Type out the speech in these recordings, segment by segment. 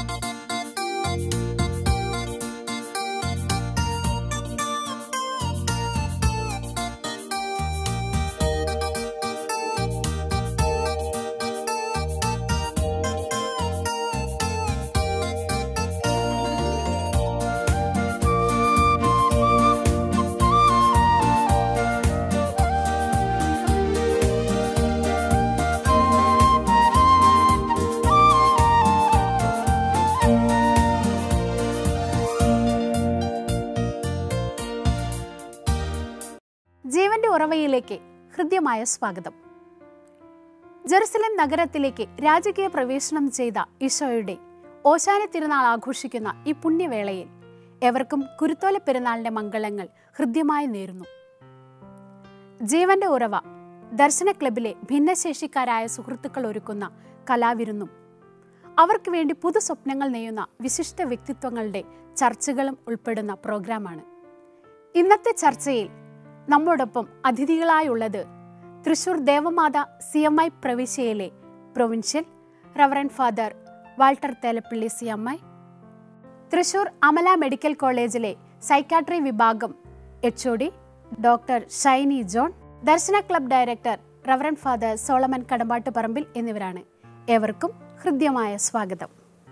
ജീവന്റെ ഉറവയിലേക്ക് ഹൃദ്യമായ സ്വാഗതം ജെറുസലേം നഗരത്തിലേക്ക് രാജകീയ പ്രവേശനം ചെയ്ത ഈശോയുടെ ഓശാന തിരുനാൾ ആഘോഷിക്കുന്ന ഈ പുണ്യവേളയിൽ എവർക്കും കുരുത്തോല പെരുന്നാളിന്റെ മംഗളങ്ങൾ ഹൃദ്യമായി നേരുന്നു ജീവന്റെ ഉറവ ദർശന ക്ലബിലെ ഭിന്നശേഷിക്കാരായ സുഹൃത്തുക്കൾ ഒരുക്കുന്ന കലാവിരുന്നും അവർക്ക് വേണ്ടി പുതു സ്വപ്നങ്ങൾ നെയ്യുന്ന വിശിഷ്ട വ്യക്തിത്വങ്ങളുടെ ചർച്ചകളും ഉൾപ്പെടുന്ന പ്രോഗ്രാമാണ് ഇന്നത്തെ ചർച്ചയിൽ നമ്മോടൊപ്പം അതിഥികളായുള്ളത് Thrissur Devamatha C M I പ്രവിശ്യയിലെ provincial reverend father Walter Thelappilly C M I Thrissur Amala medical കോളേജിലെ സൈക്കാട്രി വിഭാഗം H O D doctor Shiny John Darshana club director reverend father Solomon Kadambattu Parambil എന്നിവരാണ് ഏവർക്കും ഹൃദ്യമായ സ്വാഗതം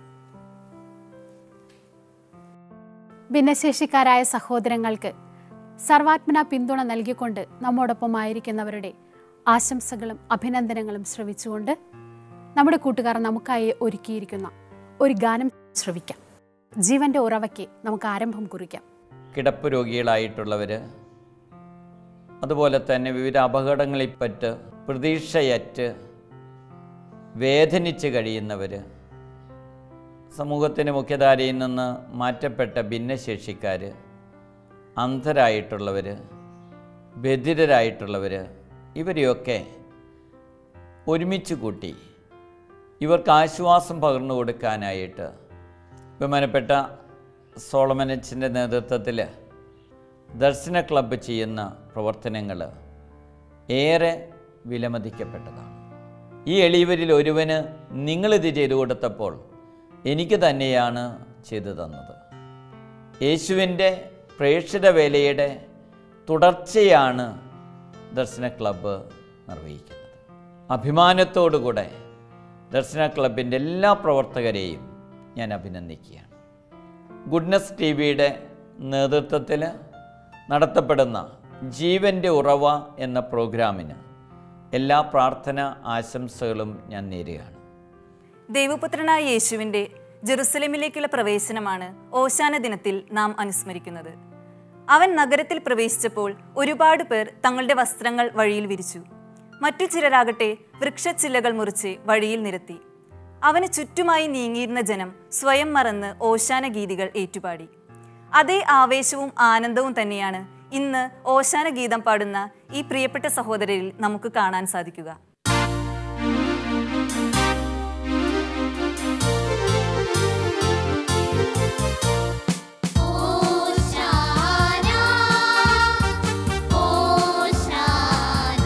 ഭിന്നശേഷിക്കാരായ സഹോദരങ്ങൾക്ക് സർവാത്മന പിന്തുണ നൽകിക്കൊണ്ട് നമ്മോടൊപ്പമായിരിക്കുന്നവരുടെ ആശംസകളും അഭിനന്ദനങ്ങളും ശ്രവിച്ചുകൊണ്ട് നമ്മുടെ കൂട്ടുകാർ നമുക്കായി ഒരുക്കിയിരിക്കുന്ന ഒരു ഗാനം ശ്രവിക്കാം ജീവന്റെ ഉറവയ്ക്ക് നമുക്ക് ആരംഭം കുറിക്കാം കിടപ്പ് രോഗികളായിട്ടുള്ളവർ അതുപോലെ തന്നെ വിവിധ അപകടങ്ങളിൽപ്പെട്ട് പ്രതീക്ഷയറ്റ് വേദനിച്ച് കഴിയുന്നവർ സമൂഹത്തിൻ്റെ മുഖ്യധാരയിൽ നിന്ന് മാറ്റപ്പെട്ട ഭിന്നശേഷിക്കാർ അന്ധരായിട്ടുള്ളവർ ബധിരരായിട്ടുള്ളവർ ഇവരെയൊക്കെ ഒരുമിച്ച് കൂട്ടി ഇവർക്ക് ആശ്വാസം പകർന്നു കൊടുക്കാനായിട്ട് ബഹുമാനപ്പെട്ട സോളമനച്ചിൻ്റെ നേതൃത്വത്തിൽ ദർശന ക്ലബ്ബ് ചെയ്യുന്ന പ്രവർത്തനങ്ങൾ ഏറെ വിലമതിക്കപ്പെട്ടതാണ് ഈ എളിയവരിൽ ഒരുവന് നിങ്ങളിത് ചെയ്തു കൊടുത്തപ്പോൾ എനിക്ക് തന്നെയാണ് ചെയ്തു തന്നത് യേശുവിൻ്റെ പ്രേക്ഷിത വേലയുടെ തുടർച്ചയാണ് ദർശന ക്ലബ്ബ് നിർവഹിക്കുന്നത് അഭിമാനത്തോടുകൂടെ ദർശന ക്ലബിൻ്റെ എല്ലാ പ്രവർത്തകരെയും ഞാൻ അഭിനന്ദിക്കുകയാണ് ഗുഡ്നസ് ടി വിയുടെ നേതൃത്വത്തിൽ നടത്തപ്പെടുന്ന ജീവൻ്റെ ഉറവ എന്ന പ്രോഗ്രാമിന് എല്ലാ പ്രാർത്ഥന ആശംസകളും ഞാൻ നേരുകയാണ് ദൈവപുത്രനായ യേശുവിൻ്റെ ജെറുസലേമിലേക്കുള്ള പ്രവേശനമാണ് ഓശാന ദിനത്തിൽ നാം അനുസ്മരിക്കുന്നത് അവൻ നഗരത്തിൽ പ്രവേശിച്ചപ്പോൾ ഒരുപാട് പേർ തങ്ങളുടെ വസ്ത്രങ്ങൾ വഴിയിൽ വിരിച്ചു മറ്റു ചിലരാകട്ടെ വൃക്ഷച്ചില്ലകൾ മുറിച്ച് വഴിയിൽ നിരത്തി അവന് ചുറ്റുമായി നീങ്ങിയിരുന്ന ജനം സ്വയം മറന്ന് ഓശാന ഗീതികൾ ഏറ്റുപാടി അതേ ആവേശവും ആനന്ദവും തന്നെയാണ് ഇന്ന് ഓശാന ഗീതം പാടുന്ന ഈ പ്രിയപ്പെട്ട സഹോദരരിൽ നമുക്ക് കാണാൻ സാധിക്കുക ഓശാന ഓശാന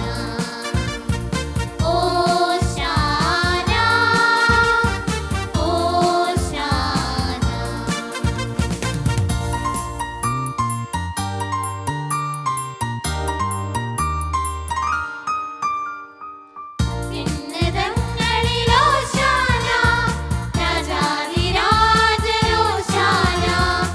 ഓശാന ഓശാന ഉന്നതങ്ങളിലോശാന രാജാതിരാജലോശാന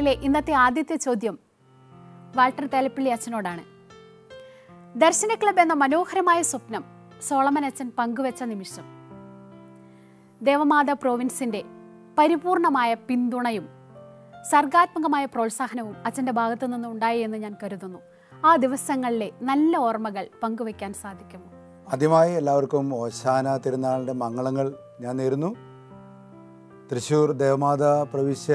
പുണ്യവേളയിലെ ഇന്നത്തെ ആദ്യത്തെ ചോദ്യം വാൾട്ടർ തലപ്പിള്ളി അച്ഛനോടാണ് ദർശന ക്ലബ് എന്ന മനോഹരമായ സ്വപ്നം സോളമൻ അച്ഛൻ പങ്കുവച്ച നിമിഷം ദേവമാത പ്രോവിൻസിന്റെ പരിപൂർണമായ പിന്തുണയും സർഗാത്മകമായ പ്രോത്സാഹനവും അച്ഛൻ്റെ ഭാഗത്തു നിന്ന് ഉണ്ടായി എന്ന് ഞാൻ കരുതുന്നു ആ ദിവസങ്ങളിലെ നല്ല ഓർമ്മകൾ പങ്കുവയ്ക്കാൻ സാധിക്കുമോ ആദ്യമായി എല്ലാവർക്കും ഓശാന തിരുനാളിൻ്റെ മംഗളങ്ങൾ ഞാൻ നേരുന്നു തൃശ്ശൂർ ദേവമാത പ്രവിശ്യ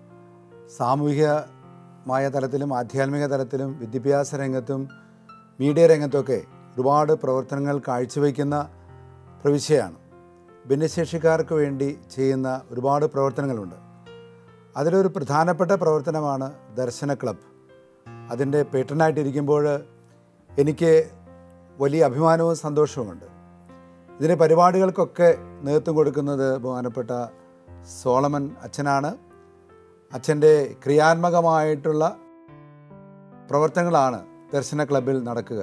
സാമൂഹികമായ തലത്തിലും ആധ്യാത്മിക തലത്തിലും വിദ്യാഭ്യാസ രംഗത്തും മീഡിയ രംഗത്തൊക്കെ ഒരുപാട് പ്രവർത്തനങ്ങൾ കാഴ്ചവെക്കുന്ന പ്രവിശ്യയാണ് ഭിന്നശേഷിക്കാർക്ക് വേണ്ടി ചെയ്യുന്ന ഒരുപാട് പ്രവർത്തനങ്ങളുണ്ട് അതിലൊരു പ്രധാനപ്പെട്ട പ്രവർത്തനമാണ് ദർശന ക്ലബ് അതിൻ്റെ പേട്ടനായിട്ടിരിക്കുമ്പോൾ എനിക്ക് വലിയ അഭിമാനവും സന്തോഷവുമുണ്ട് ഇതിൻ്റെ പരിപാടികൾക്കൊക്കെ നേതൃത്വം കൊടുക്കുന്നത് ബഹുമാനപ്പെട്ട സോളമൻ അച്ഛനാണ് അച്ഛൻ്റെ ക്രിയാത്മകമായിട്ടുള്ള പ്രവർത്തനങ്ങളാണ് ദർശന ക്ലബിൽ നടക്കുക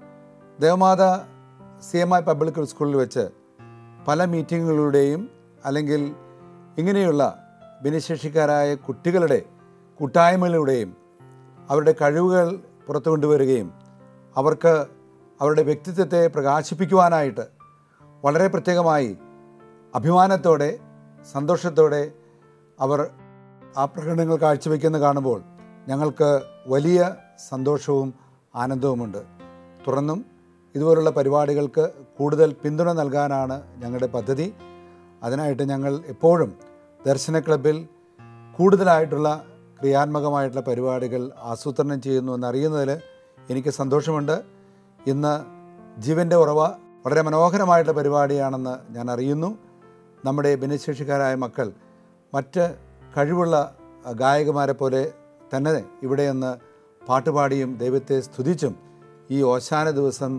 Devamatha C M I public സ്കൂളിൽ വെച്ച് പല മീറ്റിങ്ങുകളുടെയും അല്ലെങ്കിൽ ഇങ്ങനെയുള്ള ഭിന്നശേഷിക്കാരായ കുട്ടികളുടെ കൂട്ടായ്മകളുടെയും അവരുടെ കഴിവുകൾ പുറത്തു കൊണ്ടുവരികയും അവർക്ക് അവരുടെ വ്യക്തിത്വത്തെ പ്രകാശിപ്പിക്കുവാനായിട്ട് വളരെ പ്രത്യേകമായി അഭിമാനത്തോടെ സന്തോഷത്തോടെ അവർ ആ പ്രകടനങ്ങൾ കാഴ്ചവെക്കുന്ന കാണുമ്പോൾ ഞങ്ങൾക്ക് വലിയ സന്തോഷവും ആനന്ദവുമുണ്ട് തുറന്നും ഇതുപോലുള്ള പരിപാടികൾക്ക് കൂടുതൽ പിന്തുണ നൽകാനാണ് ഞങ്ങളുടെ പദ്ധതി അതിനായിട്ട് ഞങ്ങൾ എപ്പോഴും ദർശന ക്ലബിൽ കൂടുതലായിട്ടുള്ള ക്രിയാത്മകമായിട്ടുള്ള പരിപാടികൾ ആസൂത്രണം ചെയ്യുന്നു എന്നറിയുന്നതിൽ എനിക്ക് സന്തോഷമുണ്ട് ഇന്ന് ജീവൻ്റെ ഉറവ വളരെ മനോഹരമായിട്ടുള്ള പരിപാടിയാണെന്ന് ഞാൻ അറിയുന്നു നമ്മുടെ ഭിന്നശേഷിക്കാരായ മക്കൾ മറ്റ് കഴിവുള്ള ഗായകമാരെ പോലെ തന്നെ ഇവിടെ നിന്ന് പാട്ടുപാടിയും ദൈവത്തെ സ്തുതിച്ചും ഈ ഓശാന ദിവസം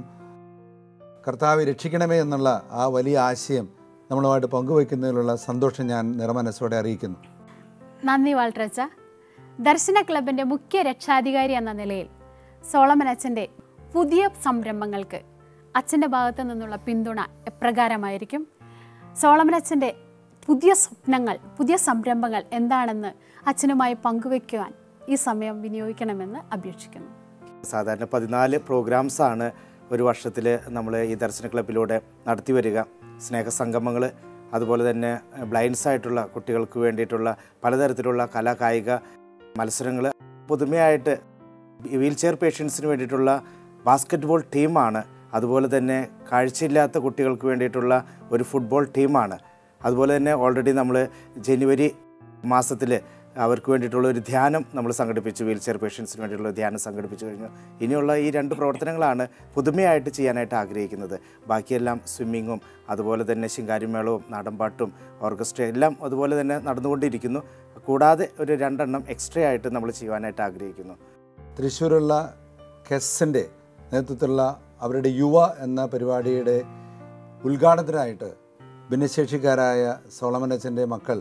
കർത്താവ് രക്ഷിക്കണമേ എന്നുള്ള ആ വലിയ ആശയം നമ്മളുമായിട്ട് പങ്കുവയ്ക്കുന്നതിലുള്ള സന്തോഷം ഞാൻ നിറമനസ്സോടെ അറിയിക്കുന്നു നന്ദി വാൾട്ടറച്ച ദർശന ക്ലബിന്റെ മുഖ്യ രക്ഷാധികാരി എന്ന നിലയിൽ സോളമൻ അച്ഛൻ്റെ പുതിയ സംരംഭങ്ങൾക്ക് അച്ഛൻ്റെ ഭാഗത്തു നിന്നുള്ള പിന്തുണ എപ്രകാരമായിരിക്കും സോളമൻ അച്ഛൻ്റെ പുതിയ സ്വപ്നങ്ങൾ പുതിയ സംരംഭങ്ങൾ എന്താണെന്ന് അച്ഛനുമായി പങ്കുവയ്ക്കുവാൻ ഈ സമയം വിനിയോഗിക്കണമെന്ന് അപേക്ഷിക്കുന്നു സാധാരണ പതിനാല് പ്രോഗ്രാംസാണ് ഒരു വർഷത്തിൽ നമ്മൾ ഈ ദർശന ക്ലബിലൂടെ നടത്തി വരിക സ്നേഹസംഗമങ്ങൾ അതുപോലെ തന്നെ ബ്ലൈൻഡ്സ് ആയിട്ടുള്ള കുട്ടികൾക്ക് വേണ്ടിയിട്ടുള്ള പലതരത്തിലുള്ള കലാ കായിക മത്സരങ്ങൾ പുതുമയായിട്ട് വീൽ ചെയർ പേഷ്യൻസിന് വേണ്ടിയിട്ടുള്ള ബാസ്ക്കറ്റ് ബോൾ ടീമാണ് അതുപോലെ തന്നെ കാഴ്ചയില്ലാത്ത കുട്ടികൾക്ക് വേണ്ടിയിട്ടുള്ള ഒരു ഫുട്ബോൾ ടീമാണ് അതുപോലെ തന്നെ ഓൾറെഡി നമ്മൾ ജനുവരി മാസത്തിൽ അവർക്ക് വേണ്ടിയിട്ടുള്ള ഒരു ധ്യാനം നമ്മൾ സംഘടിപ്പിച്ചു വീൽ ചെയർ പേഷ്യൻസിന് വേണ്ടിയിട്ടുള്ള ധ്യാനം സംഘടിപ്പിച്ചു കഴിഞ്ഞു ഇനിയുള്ള ഈ രണ്ട് പ്രവർത്തനങ്ങളാണ് പുതുമയായിട്ട് ചെയ്യാനായിട്ട് ആഗ്രഹിക്കുന്നത് ബാക്കിയെല്ലാം സ്വിമ്മിങ്ങും അതുപോലെ തന്നെ ശിങ്കാരിമേളവും നാടൻപാട്ടും ഓർക്കസ്ട്ര എല്ലാം അതുപോലെ തന്നെ നടന്നുകൊണ്ടിരിക്കുന്നു കൂടാതെ ഒരു രണ്ടെണ്ണം എക്സ്ട്രാ ആയിട്ട് നമ്മൾ ചെയ്യുവാനായിട്ട് ആഗ്രഹിക്കുന്നു തൃശ്ശൂരുള്ള കെസ്സിൻ്റെ നേതൃത്വത്തിലുള്ള അവരുടെ യുവ എന്ന പരിപാടിയുടെ ഉദ്ഘാടനത്തിനായിട്ട് ഭിന്നശേഷിക്കാരായ സോളമനച്ചൻ്റെ മക്കൾ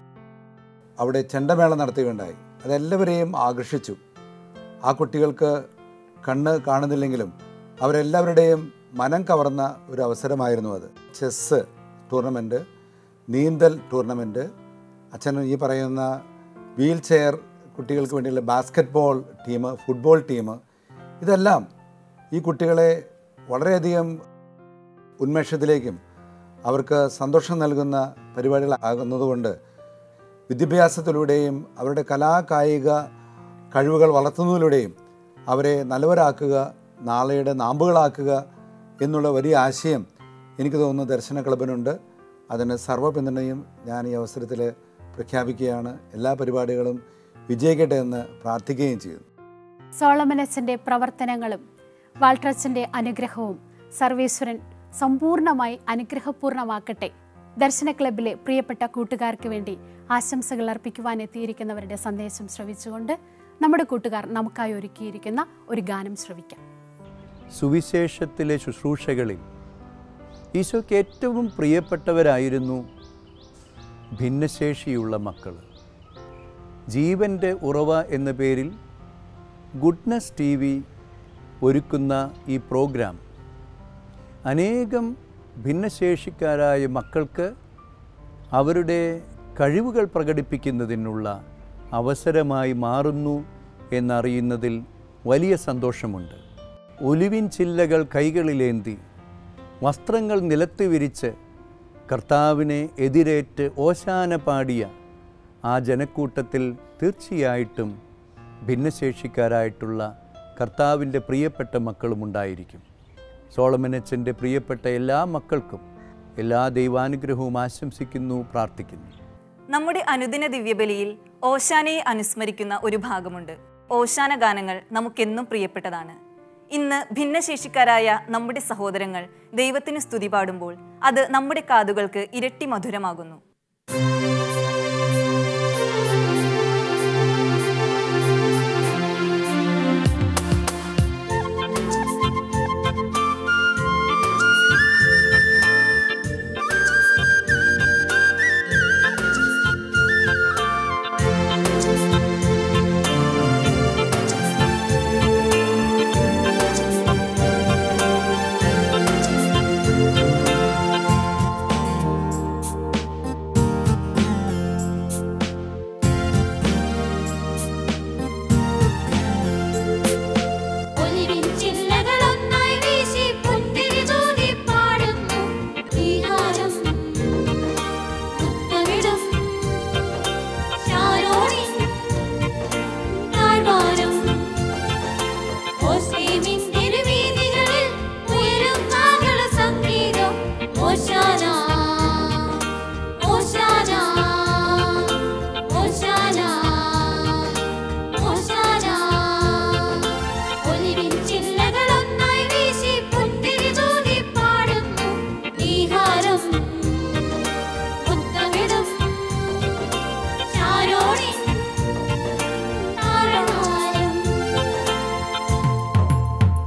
അവിടെ ചെണ്ടമേള നടത്തുകയുണ്ടായി അതെല്ലാവരെയും ആകർഷിച്ചു ആ കുട്ടികൾക്ക് കണ്ണ് കാണുന്നില്ലെങ്കിലും അവരെല്ലാവരുടെയും മനം കവർന്ന ഒരു അവസരമായിരുന്നു അത് ചെസ്സ് ടൂർണമെൻറ്റ് നീന്തൽ ടൂർണമെൻറ്റ് അച്ഛൻ ഈ പറയുന്ന വീൽ ചെയർ കുട്ടികൾക്ക് വേണ്ടിയുള്ള basketball team football team ഇതെല്ലാം ഈ കുട്ടികളെ വളരെയധികം ഉന്മേഷത്തിലേക്കും അവർക്ക് സന്തോഷം നൽകുന്ന പരിപാടികളാകുന്നതുകൊണ്ട് വിദ്യാഭ്യാസത്തിലൂടെയും അവരുടെ കലാകായിക കഴിവുകൾ വളർത്തുന്നതിലൂടെയും അവരെ നല്ലവരാക്കുക നാളെയുടെ നാമ്പുകളാക്കുക എന്നുള്ള വലിയ ആശയം എനിക്ക് തോന്നുന്നു ദർശന ക്ലബിനുണ്ട് അതിന് സർവ്വ പിന്തുണയും ഞാൻ ഈ അവസരത്തിൽ പ്രഖ്യാപിക്കുകയാണ് എല്ലാ പരിപാടികളും വിജയിക്കട്ടെ എന്ന് പ്രാർത്ഥിക്കുകയും ചെയ്യുന്നു സോളമനച്ചൻ്റെ പ്രവർത്തനങ്ങളും വാൾട്ടറച്ചൻ്റെ അനുഗ്രഹവും സർവേശ്വരൻ സമ്പൂർണ്ണമായി അനുഗ്രഹപൂർണ്ണമാക്കട്ടെ ദർശന ക്ലബിലെ പ്രിയപ്പെട്ട കൂട്ടുകാർക്ക് വേണ്ടി ആശംസകൾ അർപ്പിക്കുവാൻ എത്തിയിരിക്കുന്നവരുടെ സന്ദേശം ശ്രവിച്ചുകൊണ്ട് നമ്മുടെ കൂട്ടുകാർ നമുക്കായി ഒരുക്കിയിരിക്കുന്ന ഒരു ഗാനം ശ്രവിക്കാം സുവിശേഷത്തിലെ ശുശ്രൂഷകളിൽ ഈശോയ്ക്ക് ഏറ്റവും പ്രിയപ്പെട്ടവരായിരുന്നു ഭിന്നശേഷിയുള്ള മക്കൾ ജീവൻ്റെ ഉറവ എന്ന പേരിൽ ഗുഡ്നസ് ടി വി ഒരുക്കുന്ന ഈ പ്രോഗ്രാം അനേകം ഭിന്നശേഷിക്കാരായ മക്കൾക്ക് അവരുടെ കഴിവുകൾ പ്രകടിപ്പിക്കുന്നതിനുള്ള അവസരമായി മാറുന്നു എന്നറിയുന്നതിൽ വലിയ സന്തോഷമുണ്ട് ഒലിവിൻ ചില്ലകൾ കൈകളിലേന്തി വസ്ത്രങ്ങൾ നിലത്ത് വിരിച്ച് കർത്താവിനെ എതിരേറ്റ് ഓശാന പാടിയ ആ ജനക്കൂട്ടത്തിൽ തീർച്ചയായിട്ടും ഭിന്നശേഷിക്കാരായിട്ടുള്ള കർത്താവിൻ്റെ പ്രിയപ്പെട്ട മക്കളുമുണ്ടായിരിക്കും സോളമനച്ചൻ്റെ പ്രിയപ്പെട്ട എല്ലാ മക്കൾക്കും എല്ലാ ദൈവാനുഗ്രഹവും ആശംസിക്കുന്നു പ്രാർത്ഥിക്കുന്നു നമ്മുടെ അനുദിന ദിവ്യബലിയിൽ ഓശാനയെ അനുസ്മരിക്കുന്ന ഒരു ഭാഗമുണ്ട് ഓശാന ഗാനങ്ങൾ നമുക്കെന്നും പ്രിയപ്പെട്ടതാണ് ഇന്ന് ഭിന്നശേഷിക്കാരായ നമ്മുടെ സഹോദരങ്ങൾ ദൈവത്തിന് സ്തുതി പാടുമ്പോൾ അത് നമ്മുടെ കാതുകൾക്ക് ഇരട്ടി മധുരമാകുന്നു ഒലിവിൻ ചില്ലകളൊന്നായി വീശി പുത്തിരി തൂകി പാടുന്നു വിഹാരം മുത്തമിടും ശാരോണിൻ താഴ്വാരം ഓസ്ലീമിൻ തെരുവീഥികളിൽ ഉയരും കാഹള സംഗീതം ഓശാന ഓശാന ഓശാന ഓശാന ഒലിവിൻ ചില്ലകളൊന്നായി വീശി പുത്തിരി തൂകി പാടുന്നു നീഹാരം മുത്തമിടും ശാരോണിൻ താരഹാരം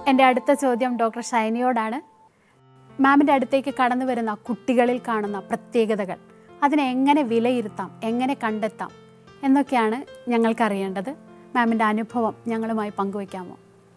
എൻ്റെ അടുത്ത ചോദ്യം ഡോക്ടർ ഷൈനിയോടാണ് മാമിൻ്റെ അടുത്തേക്ക് കടന്നു വരുന്ന കുട്ടികളിൽ കാണുന്ന പ്രത്യേകതകൾ അതിനെ എങ്ങനെ വിലയിരുത്താം എങ്ങനെ കണ്ടെത്താം എന്നൊക്കെയാണ് ഞങ്ങൾക്കറിയേണ്ടത് മാമിൻ്റെ അനുഭവം ഞങ്ങളുമായി പങ്കുവയ്ക്കാമോ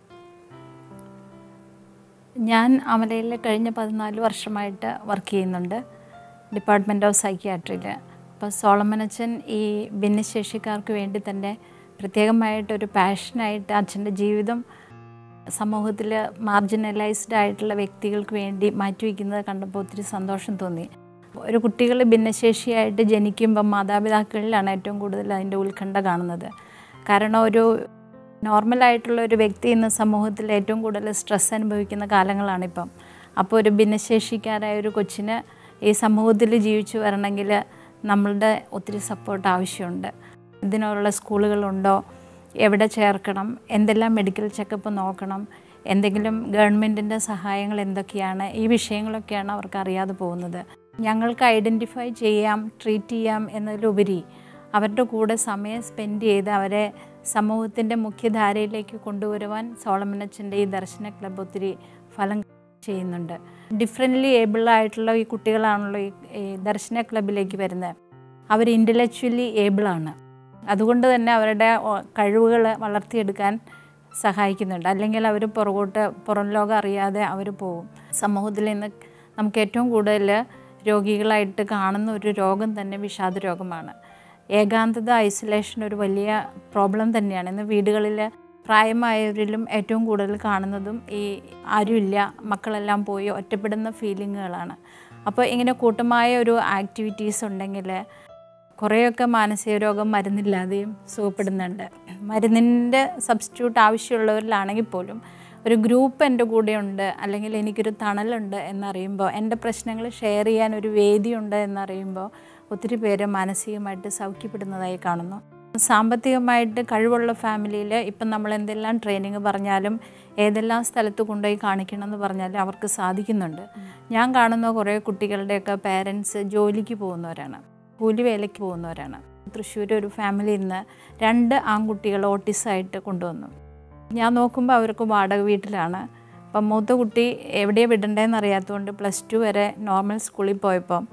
ഞാൻ അമലയിൽ കഴിഞ്ഞ പതിനാല് വർഷമായിട്ട് വർക്ക് ചെയ്യുന്നുണ്ട് ഡിപ്പാർട്ട്മെൻറ്റ് ഓഫ് സൈക്യാട്രിയിൽ അപ്പോൾ സോളമനച്ചൻ ഈ ഭിന്നശേഷിക്കാർക്ക് വേണ്ടി തന്നെ പ്രത്യേകമായിട്ടൊരു പാഷനായിട്ട് അച്ഛൻ്റെ ജീവിതം സമൂഹത്തിൽ മാർജിനലൈസ്ഡ് ആയിട്ടുള്ള വ്യക്തികൾക്ക് വേണ്ടി മാറ്റിവെക്കുന്നത് കണ്ടപ്പോൾ ഒത്തിരി സന്തോഷം തോന്നി ഒരു കുട്ടികൾ ഭിന്നശേഷിയായിട്ട് ജനിക്കുമ്പോൾ മാതാപിതാക്കളിലാണ് ഏറ്റവും കൂടുതൽ അതിൻ്റെ ഉത്കണ്ഠ കാണുന്നത് കാരണം ഒരു നോർമലായിട്ടുള്ള ഒരു വ്യക്തി ഇന്ന് സമൂഹത്തിൽ ഏറ്റവും കൂടുതൽ സ്ട്രെസ് അനുഭവിക്കുന്ന കാലങ്ങളാണിപ്പം അപ്പോൾ ഒരു ഭിന്നശേഷിക്കാരായ ഒരു കൊച്ചിന് ഈ സമൂഹത്തിൽ ജീവിച്ചു വരണമെങ്കിൽ നമ്മളുടെ ഒത്തിരി സപ്പോർട്ട് ആവശ്യമുണ്ട് ഇതിനുള്ള സ്കൂളുകളുണ്ടോ എവിടെ ചേർക്കണം എന്തെല്ലാം മെഡിക്കൽ ചെക്കപ്പ് നോക്കണം എന്തെങ്കിലും ഗവൺമെൻറ്റിൻ്റെ സഹായങ്ങൾ എന്തൊക്കെയാണ് ഈ വിഷയങ്ങളൊക്കെയാണ് അവർക്ക് അറിയാതെ പോകുന്നത് ഞങ്ങൾക്ക് ഐഡൻറ്റിഫൈ ചെയ്യാം ട്രീറ്റ് ചെയ്യാം എന്നതിലുപരി അവരുടെ കൂടെ സമയം സ്പെൻഡ് ചെയ്ത് അവരെ സമൂഹത്തിൻ്റെ മുഖ്യധാരയിലേക്ക് കൊണ്ടുവരുവാൻ സോളമനച്ചൻ്റെ ഈ ദർശന ക്ലബ്ബ് ഒത്തിരി ഫലം ചെയ്യുന്നുണ്ട് ഡിഫറെൻ്റ്ലി ഏബിളായിട്ടുള്ള ഈ കുട്ടികളാണല്ലോ ഈ ഈ ദർശന ക്ലബിലേക്ക് വരുന്നത് അവർ ഇൻ്റലക്ച്വലി ഏബിളാണ് അതുകൊണ്ട് തന്നെ അവരുടെ കഴിവുകൾ വളർത്തിയെടുക്കാൻ സഹായിക്കുന്നുണ്ട് അല്ലെങ്കിൽ അവർ പുറകോട്ട് പുറം ലോകം അറിയാതെ അവർ പോകും സമൂഹത്തിൽ ഇന്ന് നമുക്ക് ഏറ്റവും കൂടുതൽ രോഗികളായിട്ട് കാണുന്ന ഒരു രോഗം തന്നെ വിഷാദ രോഗമാണ് ഏകാന്തത ഐസൊലേഷൻ ഒരു വലിയ പ്രോബ്ലം തന്നെയാണ് ഇന്ന് വീടുകളിൽ പ്രായമായവരിലും ഏറ്റവും കൂടുതൽ കാണുന്നതും ഈ ആരുമില്ല മക്കളെല്ലാം പോയി ഒറ്റപ്പെടുന്ന ഫീലിങ്ങുകളാണ് അപ്പോൾ ഇങ്ങനെ കൂട്ടമായ ഒരു ആക്ടിവിറ്റീസ് ഉണ്ടെങ്കിൽ കുറേയൊക്കെ മാനസിക രോഗം മരുന്നില്ലാതെയും സുഖപ്പെടുന്നുണ്ട് മരുന്നിൻ്റെ സബ്സ്റ്റിറ്റ്യൂട്ട് ആവശ്യമുള്ളവരിലാണെങ്കിൽ പോലും ഒരു ഗ്രൂപ്പ് എൻ്റെ കൂടെയുണ്ട് അല്ലെങ്കിൽ എനിക്കൊരു തണലുണ്ട് എന്നറിയുമ്പോൾ എൻ്റെ പ്രശ്നങ്ങൾ ഷെയർ ചെയ്യാൻ ഒരു വേദിയുണ്ട് എന്നറിയുമ്പോൾ ഒത്തിരി പേര് മാനസികമായിട്ട് സൗഖ്യപ്പെടുന്നതായി കാണുന്നു സാമ്പത്തികമായിട്ട് കഴിവുള്ള ഫാമിലിയിൽ ഇപ്പം നമ്മൾ എന്തെല്ലാം ട്രെയിനിങ് പറഞ്ഞാലും ഏതെല്ലാം സ്ഥലത്ത് കൊണ്ടുപോയി കാണിക്കണം എന്ന് പറഞ്ഞാലും അവർക്ക് സാധിക്കുന്നുണ്ട് ഞാൻ കാണുന്ന കുറേ കുട്ടികളുടെയൊക്കെ പേരൻസ് ജോലിക്ക് പോകുന്നവരാണ് കൂലി വേലയ്ക്ക് പോകുന്നവരാണ് തൃശ്ശൂർ ഒരു ഫാമിലിയിൽ നിന്ന് രണ്ട് ആൺകുട്ടികൾ ഓട്ടിസായിട്ട് കൊണ്ടുവന്നു ഞാൻ നോക്കുമ്പോൾ അവർക്ക് വാടക വീട്ടിലാണ് അപ്പം മൂത്ത കുട്ടി എവിടെയാണ് വിടണ്ടതെന്ന് അറിയാത്തതുകൊണ്ട് പ്ലസ് ടു വരെ നോർമൽ സ്കൂളിൽ പോയപ്പം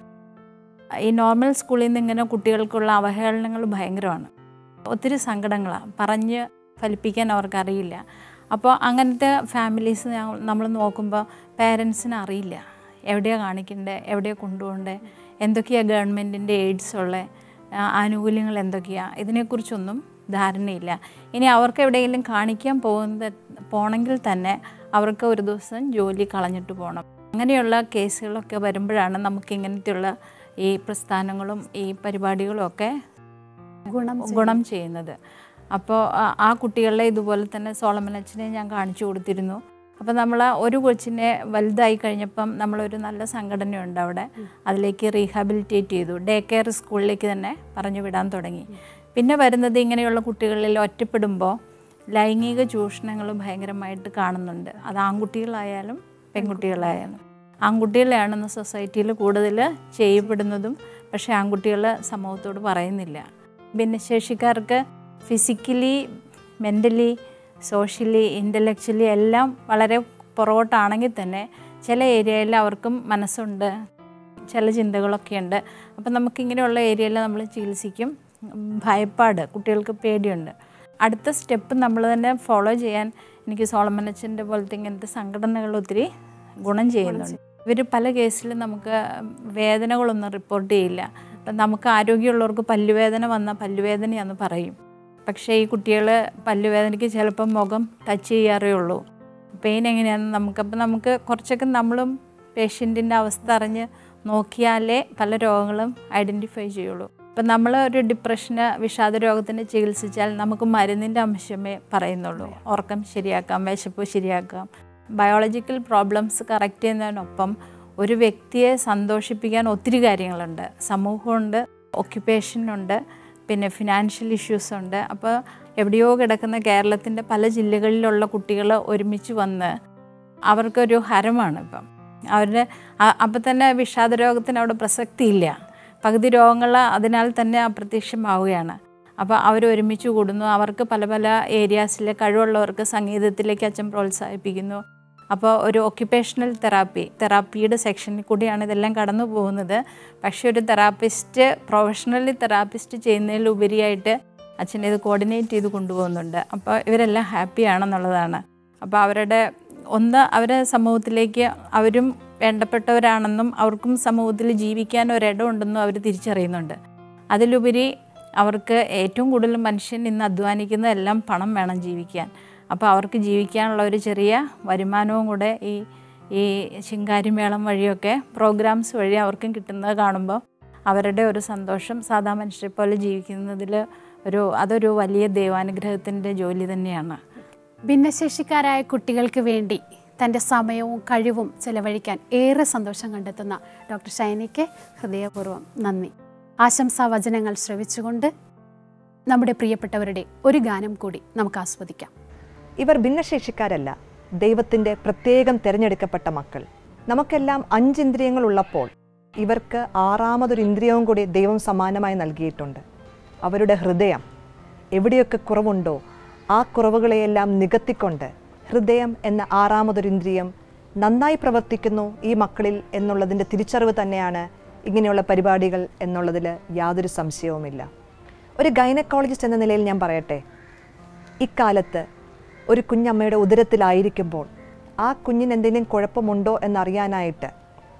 ഈ നോർമൽ സ്കൂളിൽ നിന്ന് ഇങ്ങനെ കുട്ടികൾക്കുള്ള അവഹേളനങ്ങൾ ഭയങ്കരമാണ് ഒത്തിരി സങ്കടങ്ങളാണ് പറഞ്ഞ് ഫലിപ്പിക്കാൻ അവർക്കറിയില്ല അപ്പോൾ അങ്ങനത്തെ ഫാമിലീസ് നമ്മൾ നോക്കുമ്പോൾ പേരൻസിന് അറിയില്ല എവിടെയാണ് കാണിക്കേണ്ടത് എവിടെയാണ് കൊണ്ടുപോകേണ്ടത് എന്തൊക്കെയാണ് ഗവൺമെൻറ്റിൻ്റെ എയ്ഡ്സ് ഉള്ള ആനുകൂല്യങ്ങൾ എന്തൊക്കെയാണ് ഇതിനെക്കുറിച്ചൊന്നും ധാരണയില്ല ഇനി അവർക്ക് എവിടെയെങ്കിലും കാണിക്കാൻ പോകുന്നത് പോണെങ്കിൽ തന്നെ അവർക്ക് ഒരു ദിവസം ജോലി കളഞ്ഞിട്ട് പോകണം അങ്ങനെയുള്ള കേസുകളൊക്കെ വരുമ്പോഴാണ് നമുക്ക് ഇങ്ങനത്തെയുള്ള ഈ പ്രസ്ഥാനങ്ങളും ഈ പരിപാടികളും ഒക്കെ ഗുണം ഗുണം ചെയ്യുന്നത് അപ്പോൾ ആ- ആ കുട്ടികളെ ഇതുപോലെ തന്നെ സോളമനച്ചനെ ഞാൻ കാണിച്ചു കൊടുത്തിരുന്നു അപ്പോൾ നമ്മൾ ഒരു കൊച്ചിനെ വലുതായി കഴിഞ്ഞപ്പം നമ്മളൊരു നല്ല സംഘടനയുണ്ട് അവിടെ അതിലേക്ക് റീഹാബിലിറ്റേറ്റ് ചെയ്തു ഡേ കെയർ സ്കൂളിലേക്ക് തന്നെ പറഞ്ഞു വിടാൻ തുടങ്ങി പിന്നെ വരുന്നത് ഇങ്ങനെയുള്ള കുട്ടികളിൽ ഒറ്റപ്പെടുമ്പോൾ ലൈംഗിക ചൂഷണങ്ങൾ ഭയങ്കരമായിട്ട് കാണുന്നുണ്ട് അത് ആൺകുട്ടികളായാലും പെൺകുട്ടികളായാലും ആൺകുട്ടികളെയാണ് ഇന്ന് സൊസൈറ്റിയിൽ കൂടുതൽ ചെയ്യപ്പെടുന്നതും പക്ഷേ ആൺകുട്ടികൾ സമൂഹത്തോട് പറയുന്നില്ല ഭിന്നശേഷിക്കാർക്ക് ഫിസിക്കലി മെൻ്റലി സോഷ്യലി ഇൻ്റലക്ച്വലി എല്ലാം വളരെ പുറകോട്ടാണെങ്കിൽ തന്നെ ചില ഏരിയയിൽ അവർക്കും മനസ്സുണ്ട് ചില ചിന്തകളൊക്കെ ഉണ്ട് അപ്പം നമുക്കിങ്ങനെയുള്ള ഏരിയയിൽ നമ്മൾ ചികിത്സിക്കും ഭയപ്പാട് കുട്ടികൾക്ക് പേടിയുണ്ട് അടുത്ത സ്റ്റെപ്പ് നമ്മൾ തന്നെ ഫോളോ ചെയ്യാൻ എനിക്ക് സോളമനച്ചൻ്റെ പോലത്തെ ഇങ്ങനത്തെ സംഘടനകൾ ഒത്തിരി ഗുണം ചെയ്യുന്നുണ്ട് ഇവർ പല കേസിലും നമുക്ക് വേദനകളൊന്നും റിപ്പോർട്ട് ചെയ്യില്ല അപ്പം നമുക്ക് ആരോഗ്യമുള്ളവർക്ക് പല്ലുവേദന വന്നാൽ പല്ലുവേദനയാന്ന് പറയും പക്ഷേ ഈ കുട്ടികൾ പല്ലുവേദനയ്ക്ക് ചിലപ്പം മുഖം ടച്ച് ചെയ്യാറേ ഉള്ളൂ പെയിൻ എങ്ങനെയാണെന്ന് നമുക്കപ്പം നമുക്ക് കുറച്ചൊക്കെ നമ്മളും പേഷ്യൻറ്റിൻ്റെ അവസ്ഥ അറിഞ്ഞ് നോക്കിയാലേ പല രോഗങ്ങളും ഐഡൻറ്റിഫൈ ചെയ്യുള്ളൂ ഇപ്പം നമ്മൾ ഒരു ഡിപ്രഷന് വിഷാദ രോഗത്തിന് ചികിത്സിച്ചാൽ നമുക്ക് മരുന്നിൻ്റെ അംശമേ പറയുന്നുള്ളൂ ഉറക്കം ശരിയാക്കാം വിശപ്പ് ശരിയാക്കാം ബയോളജിക്കൽ പ്രോബ്ലംസ് കറക്റ്റ് ചെയ്യുന്നതിനൊപ്പം ഒരു വ്യക്തിയെ സന്തോഷിപ്പിക്കാൻ ഒത്തിരി കാര്യങ്ങളുണ്ട് സമൂഹമുണ്ട് ഒക്യുപ്പേഷനുണ്ട് പിന്നെ ഫിനാൻഷ്യൽ ഇഷ്യൂസ് ഉണ്ട് അപ്പോൾ എവിടെയോ കിടക്കുന്ന കേരളത്തിൻ്റെ പല ജില്ലകളിലുള്ള കുട്ടികൾ ഒരുമിച്ച് വന്ന് അവർക്കൊരു ഹരമാണ് ഇപ്പം അവരുടെ അപ്പം തന്നെ വിഷാദ രോഗത്തിന് അവിടെ പ്രസക്തിയില്ല പകുതി രോഗങ്ങൾ അതിനാൽ തന്നെ അപ്രത്യക്ഷമാവുകയാണ് അപ്പോൾ അവർ ഒരുമിച്ച് കൂടുന്നു അവർക്ക് പല പല ഏരിയാസിലെ കഴിവുള്ളവർക്ക് സംഗീതത്തിലേക്ക് അച്ഛൻ പ്രോത്സാഹിപ്പിക്കുന്നു അപ്പോൾ ഒരു ഒക്യുപ്പേഷണൽ തെറാപ്പി തെറാപ്പിയുടെ സെക്ഷനിൽ കൂടിയാണ് ഇതെല്ലാം കടന്നു പോകുന്നത് പക്ഷേ ഒരു തെറാപ്പിസ്റ്റ് പ്രൊഫഷണലി തെറാപ്പിസ്റ്റ് ചെയ്യുന്നതിലുപരിയായിട്ട് അച്ഛൻ ഇത് കോർഡിനേറ്റ് ചെയ്ത് കൊണ്ടുപോകുന്നുണ്ട് അപ്പോൾ ഇവരെല്ലാം ഹാപ്പിയാണെന്നുള്ളതാണ് അപ്പോൾ അവരുടെ ഒന്ന് അവരെ സമൂഹത്തിലേക്ക് അവരും വേണ്ടപ്പെട്ടവരാണെന്നും അവർക്കും സമൂഹത്തിൽ ജീവിക്കാൻ ഒരിടമുണ്ടെന്നും അവർ തിരിച്ചറിയുന്നുണ്ട് അതിലുപരി അവർക്ക് ഏറ്റവും കൂടുതൽ മനുഷ്യൻ ഇന്ന് അധ്വാനിക്കുന്നതെല്ലാം പണം വേണം ജീവിക്കാൻ അപ്പോൾ അവർക്ക് ജീവിക്കാനുള്ള ഒരു ചെറിയ വരുമാനവും കൂടെ ഈ ഈ ശിങ്കാരിമേളം വഴിയൊക്കെ പ്രോഗ്രാംസ് വഴി അവർക്കും കിട്ടുന്നത് കാണുമ്പോൾ അവരുടെ ഒരു സന്തോഷം സാധാ മനുഷ്യരെ പോലെ ജീവിക്കുന്നതിൽ ഒരു അതൊരു വലിയ ദൈവാനുഗ്രഹത്തിൻ്റെ ജോലി തന്നെയാണ് ഭിന്നശേഷിക്കാരായ കുട്ടികൾക്ക് വേണ്ടി തൻ്റെ സമയവും കഴിവും ചെലവഴിക്കാൻ ഏറെ സന്തോഷം കണ്ടെത്തുന്ന ഡോക്ടർ ഷൈനിക്ക് ഹൃദയപൂർവ്വം നന്ദി ആശംസാ വചനങ്ങൾ ശ്രവിച്ചുകൊണ്ട് നമ്മുടെ പ്രിയപ്പെട്ടവരുടെ ഒരു ഗാനം കൂടി നമുക്ക് ആസ്വദിക്കാം ഇവർ ഭിന്നശേഷിക്കാരല്ല ദൈവത്തിൻ്റെ പ്രത്യേകം തിരഞ്ഞെടുക്കപ്പെട്ട മക്കൾ നമുക്കെല്ലാം അഞ്ചിന്ദ്രിയങ്ങൾ ഉള്ളപ്പോൾ ഇവർക്ക് ആറാമതൊരു ഇന്ദ്രിയവും കൂടി ദൈവം സമാനമായി നൽകിയിട്ടുണ്ട് അവരുടെ ഹൃദയം എവിടെയൊക്കെ കുറവുണ്ടോ ആ കുറവുകളെയെല്ലാം നികത്തിക്കൊണ്ട് ഹൃദയം എന്ന ആറാമതൊരു ഇന്ദ്രിയം നന്നായി പ്രവർത്തിക്കുന്നു ഈ മക്കളിൽ എന്നുള്ളതിൻ്റെ തിരിച്ചറിവ് തന്നെയാണ് ഇങ്ങനെയുള്ള പരിപാടികൾ എന്നുള്ളതിൽ യാതൊരു സംശയവുമില്ല ഒരു ഗൈനക്കോളജിസ്റ്റ് എന്ന നിലയിൽ ഞാൻ പറയട്ടെ ഇക്കാലത്ത് ഒരു കുഞ്ഞമ്മയുടെ ഉദരത്തിലായിരിക്കുമ്പോൾ ആ കുഞ്ഞിന് എന്തെങ്കിലും കുഴപ്പമുണ്ടോ എന്നറിയാനായിട്ട്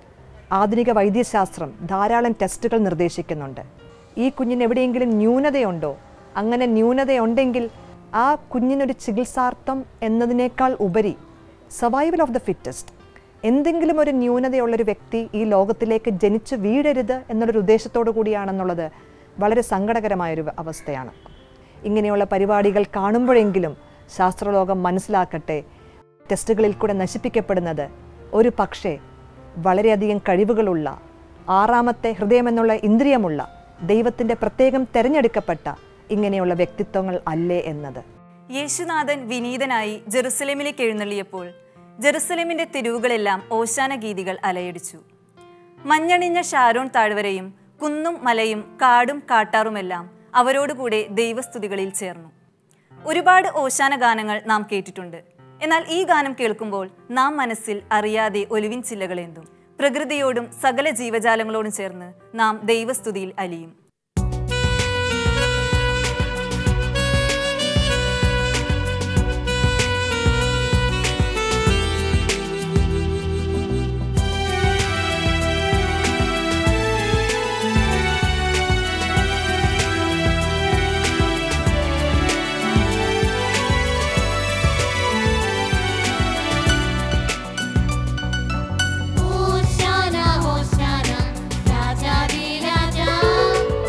ആധുനിക വൈദ്യശാസ്ത്രം ധാരാളം ടെസ്റ്റുകൾ നിർദ്ദേശിക്കുന്നുണ്ട് ഈ കുഞ്ഞിന് എവിടെയെങ്കിലും ന്യൂനതയുണ്ടോ അങ്ങനെ ന്യൂനതയുണ്ടെങ്കിൽ ആ കുഞ്ഞിനൊരു ചികിത്സാർത്ഥം എന്നതിനേക്കാൾ ഉപരി സർവൈവൽ ഓഫ് ദ ഫിറ്റസ്റ്റ് എന്തെങ്കിലും ഒരു ന്യൂനതയുള്ളൊരു വ്യക്തി ഈ ലോകത്തിലേക്ക് ജനിച്ചു വീഴരുത് എന്നുള്ളൊരു ഉദ്ദേശത്തോടു കൂടിയാണെന്നുള്ളത് വളരെ സങ്കടകരമായൊരു അവസ്ഥയാണ് ഇങ്ങനെയുള്ള പരിപാടികൾ കാണുമ്പോഴെങ്കിലും ശാസ്ത്രലോകം മനസ്സിലാക്കട്ടെ ടെസ്റ്റുകളിൽ കൂടെ നശിപ്പിക്കപ്പെടുന്നത് ഒരു പക്ഷേ വളരെയധികം കഴിവുകളുള്ള ആറാമത്തെ ഹൃദയമെന്നുള്ള ഇന്ദ്രിയമുള്ള ദൈവത്തിൻ്റെ പ്രത്യേകം തിരഞ്ഞെടുക്കപ്പെട്ട ഇങ്ങനെയുള്ള വ്യക്തിത്വങ്ങൾ അല്ലേ എന്നത് യേശുനാഥൻ വിനീതനായി ജെറുസലേമിലേക്ക് എഴുന്നള്ളിയപ്പോൾ ജെറുസലേമിന്റെ തെരുവുകളെല്ലാം ഓശാന ഗീതികൾ അലയടിച്ചു മഞ്ഞണിഞ്ഞ ഷാരോൺ താഴ്വരയും കുന്നും മലയും കാടും കാട്ടാറുമെല്ലാം അവരോടുകൂടെ ദൈവസ്തുതികളിൽ ചേർന്നു ഒരുപാട് ഓശാന ഗാനങ്ങൾ നാം കേട്ടിട്ടുണ്ട് എന്നാൽ ഈ ഗാനം കേൾക്കുമ്പോൾ നാം മനസ്സിൽ അറിയാതെ ഒലിവിൻ ചില്ലകളേന്തും പ്രകൃതിയോടും സകല ജീവജാലങ്ങളോടും ചേർന്ന് നാം ദൈവസ്തുതിയിൽ അലിയും ഹോശാന ഹോശാന രാജാവേ രാജാ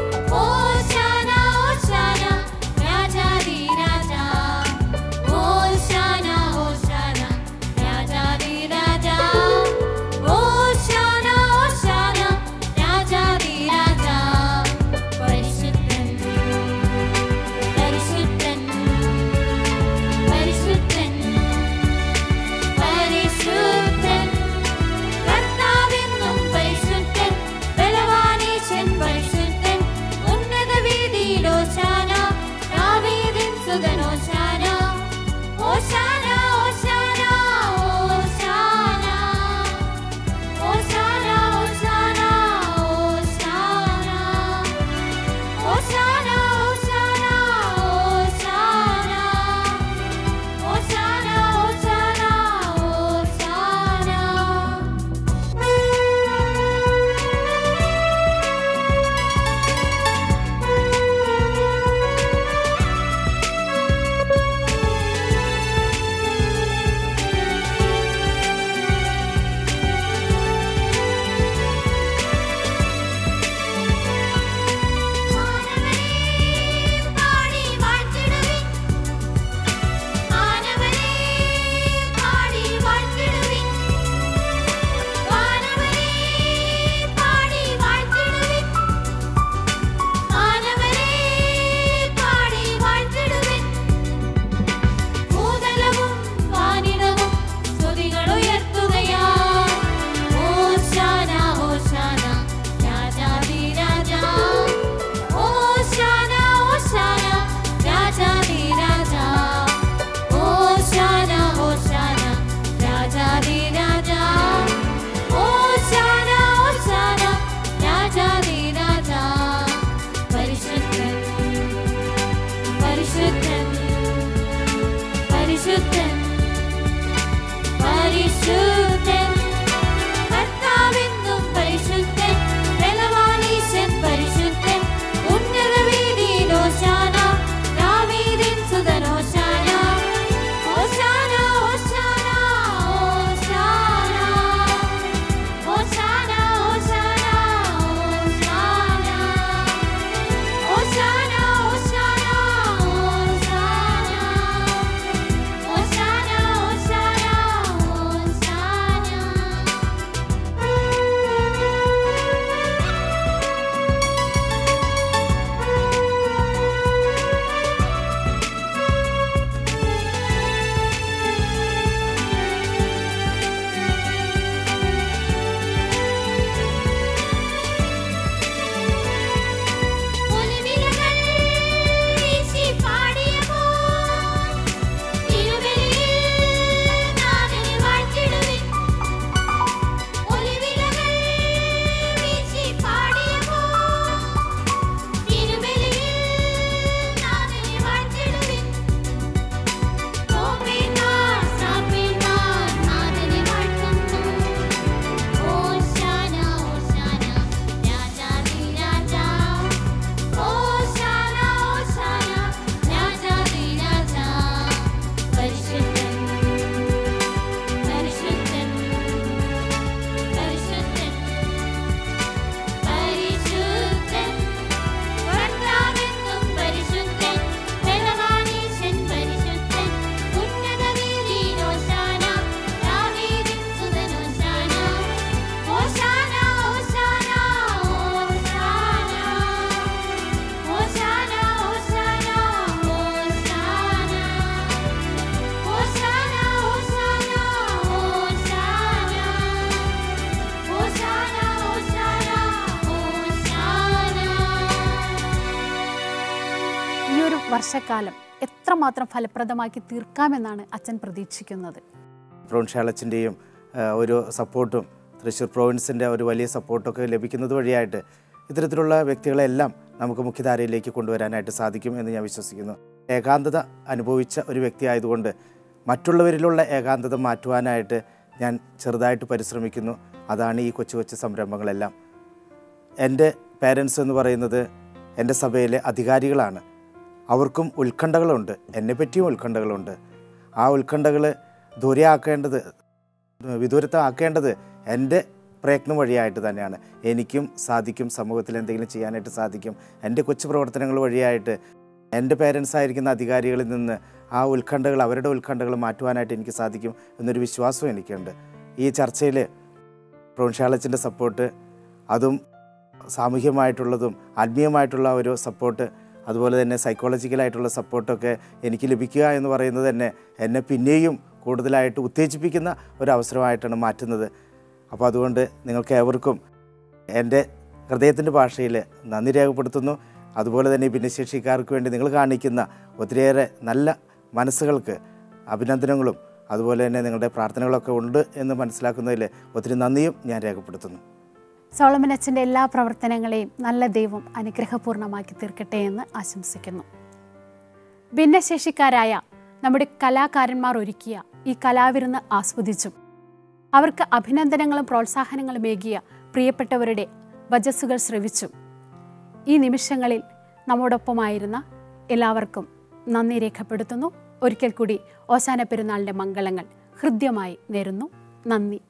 വർഷക്കാലം എത്രമാത്രം ഫലപ്രദമാക്കി തീർക്കാമെന്നാണ് അച്ഛൻ പ്രതീക്ഷിക്കുന്നത് പ്രൊവിൻഷ്യാളച്ചിൻ്റെയും ഒരു സപ്പോർട്ടും തൃശ്ശൂർ പ്രോവിൻസിൻ്റെ ഒരു വലിയ സപ്പോർട്ടൊക്കെ ലഭിക്കുന്നത് വഴിയായിട്ട് ഇത്തരത്തിലുള്ള വ്യക്തികളെല്ലാം നമുക്ക് മുഖ്യധാരയിലേക്ക് കൊണ്ടുവരാനായിട്ട് സാധിക്കും എന്ന് ഞാൻ വിശ്വസിക്കുന്നു ഏകാന്തത അനുഭവിച്ച ഒരു വ്യക്തി ആയതുകൊണ്ട് മറ്റുള്ളവരിലുള്ള ഏകാന്തത മാറ്റുവാനായിട്ട് ഞാൻ ചെറുതായിട്ട് പരിശ്രമിക്കുന്നു അതാണ് ഈ കൊച്ചു കൊച്ചു സംരംഭങ്ങളെല്ലാം എൻ്റെ പേരൻസ് എന്ന് പറയുന്നത് എൻ്റെ സഭയിലെ അധികാരികളാണ് അവർക്കും ഉത്കണ്ഠകളുണ്ട് എന്നെപ്പറ്റിയും ഉത്കണ്ഠകളുണ്ട് ആ ഉത്കണ്ഠകൾ ദൂരെയാക്കേണ്ടത് വിദൂരത്താക്കേണ്ടത് എൻ്റെ പ്രയത്നം വഴിയായിട്ട് തന്നെയാണ് എനിക്കും സാധിക്കും സമൂഹത്തിൽ എന്തെങ്കിലും ചെയ്യാനായിട്ട് സാധിക്കും എൻ്റെ കൊച്ചു പ്രവർത്തനങ്ങൾ വഴിയായിട്ട് എൻ്റെ പേരൻസ് ആയിരിക്കുന്ന അധികാരികളിൽ നിന്ന് ആ ഉത്കണ്ഠകൾ അവരുടെ ഉത്കണ്ഠകൾ മാറ്റുവാനായിട്ട് എനിക്ക് സാധിക്കും എന്നൊരു വിശ്വാസവും എനിക്കുണ്ട് ഈ ചർച്ചയിൽ പ്രൊവിൻഷ്യാളച്ചിൻ്റെ സപ്പോർട്ട് അതും സാമൂഹ്യമായിട്ടുള്ളതും ആത്മീയമായിട്ടുള്ള ഒരു സപ്പോർട്ട് അതുപോലെ തന്നെ സൈക്കോളജിക്കലായിട്ടുള്ള സപ്പോർട്ടൊക്കെ എനിക്ക് ലഭിക്കുക എന്ന് പറയുന്നത് തന്നെ എന്നെ പിന്നെയും കൂടുതലായിട്ട് ഉത്തേജിപ്പിക്കുന്ന ഒരു അവസരമായിട്ടാണ് മാറ്റുന്നത് അപ്പോൾ അതുകൊണ്ട് നിങ്ങൾക്ക് ഏവർക്കും എൻ്റെ ഹൃദയത്തിൻ്റെ ഭാഷയിൽ നന്ദി രേഖപ്പെടുത്തുന്നു അതുപോലെ തന്നെ ഈ ഭിന്നശേഷിക്കാർക്ക് വേണ്ടി നിങ്ങൾ കാണിക്കുന്ന ഒത്തിരിയേറെ നല്ല മനസ്സുകൾക്ക് അഭിനന്ദനങ്ങളും അതുപോലെ തന്നെ നിങ്ങളുടെ പ്രാർത്ഥനകളൊക്കെ ഉണ്ട് എന്ന് മനസ്സിലാക്കുന്നതിൽ ഒത്തിരി നന്ദിയും ഞാൻ രേഖപ്പെടുത്തുന്നു സോളമൻ അച്ഛൻ്റെ എല്ലാ പ്രവർത്തനങ്ങളെയും നല്ല ദൈവം അനുഗ്രഹപൂർണ്ണമാക്കി തീർക്കട്ടെ എന്ന് ആശംസിക്കുന്നു ഭിന്നശേഷിക്കാരായ നമ്മുടെ കലാകാരന്മാർ ഒരുക്കിയ ഈ കലാവിരുന്ന് ആസ്വദിച്ചും അവർക്ക് അഭിനന്ദനങ്ങളും പ്രോത്സാഹനങ്ങളും ഏകിയ പ്രിയപ്പെട്ടവരുടെ വജസ്സുകൾ ശ്രവിച്ചും ഈ നിമിഷങ്ങളിൽ നമ്മോടൊപ്പമായിരുന്ന എല്ലാവർക്കും നന്ദി രേഖപ്പെടുത്തുന്നു ഒരിക്കൽ കൂടി ഓശാന പെരുന്നാളിൻ്റെ മംഗളങ്ങൾ ഹൃദ്യമായി നേരുന്നു നന്ദി